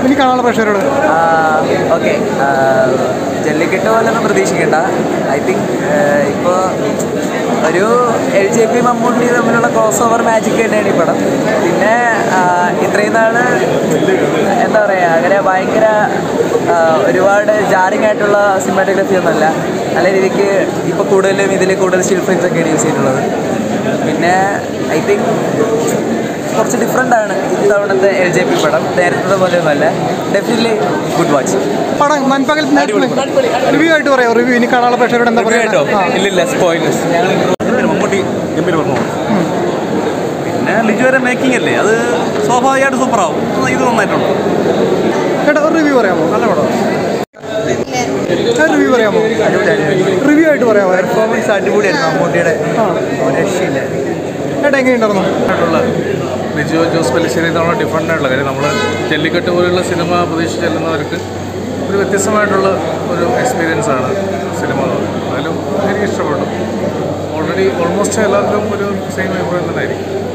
ഇനി കാണാനുള്ള പ്രേക്ഷകരോട് ഓക്കെ ജല്ലിക്കെട്ട് പോലൊന്നും പ്രതീക്ഷിക്കണ്ട ഐ തിങ്ക് ഇപ്പോൾ ഒരു എൽ ജെ പി മമ്മൂട്ടി തമ്മിലുള്ള ക്രോസ് ഓവർ മാജിക് തന്നെയാണ് ഈ പടം പിന്നെ ആ, ഇത്രയും നാള് എന്താ പറയുക അങ്ങനെ ഭയങ്കര ആ, ഒരുപാട് ജാറിങ് ആയിട്ടുള്ള സിനിമാറ്റോഗ്രഫി ഒന്നുമല്ല നല്ല രീതിക്ക് ഇപ്പോൾ കൂടുതലും ഇതിൽ കൂടുതൽ സ്റ്റിൽ ഫ്രെയിംസ് ഒക്കെയാണ് യൂസ് ചെയ്തിട്ടുള്ളത് പിന്നെ ഐ തിങ്ക് കുറച്ച് ഡിഫറെൻ്റ് ആണ് ഇത്തവണത്തെ എൽ ജെ പി പടം നേരത്തെ പോലെയൊന്നുമല്ല ഡെഫിനറ്റ്ലി ഗുഡ് വാച്ച് പടം നൻപകൽ റിവ്യൂ ആയിട്ട് പറയാം റിവ്യൂ ഇനി കാണാനുള്ള പ്രേക്ഷകരോട് എന്താ പറയുക ഇല്ലില്ല സ്പോയിലേഴ്സ് മമ്മൂട്ടി ഗംഭീര പെർഫോമൻസ് പിന്നെ ലിജു വരെ മേക്കിംഗ് അല്ലേ അത് സ്വാഭാവികമായിട്ട് സൂപ്പറാവും ഇത് നന്നായിട്ടുണ്ട് ചേട്ടാ ഒരു റിവ്യൂ പറയാമോ നല്ല പടം റിവ്യൂ പറയാമോ റിവ്യൂ ആയിട്ട് പറയാമോ പെർഫോമൻസ് അടിപൊളിയായിരുന്നു മമ്മൂട്ടിയുടെ ആ രക്ഷയില്ല ചേട്ടാ എങ്ങനെയുണ്ടായിരുന്നു ആയിട്ടുള്ള ലിജോ ജോസ് പല്ലിശ്ശേരി എന്നുള്ള ഡിഫറൻ്റ് ആയിട്ടുള്ള കാര്യം നമ്മൾ ജല്ലിക്കെട്ട് പോലുള്ള സിനിമ പ്രതീക്ഷിച്ച് ചെല്ലുന്നവർക്ക് ഒരു വ്യത്യസ്തമായിട്ടുള്ള ഒരു എക്സ്പീരിയൻസ് ആണ് സിനിമ എന്ന് പറയുന്നത് അതിലും എനിക്ക് ഇഷ്ടപ്പെട്ടു ഓൾറെഡി ഓൾമോസ്റ്റ് എല്ലാവർക്കും ഒരു സെയിം അഭിപ്രായം തന്നെ ആയിരിക്കും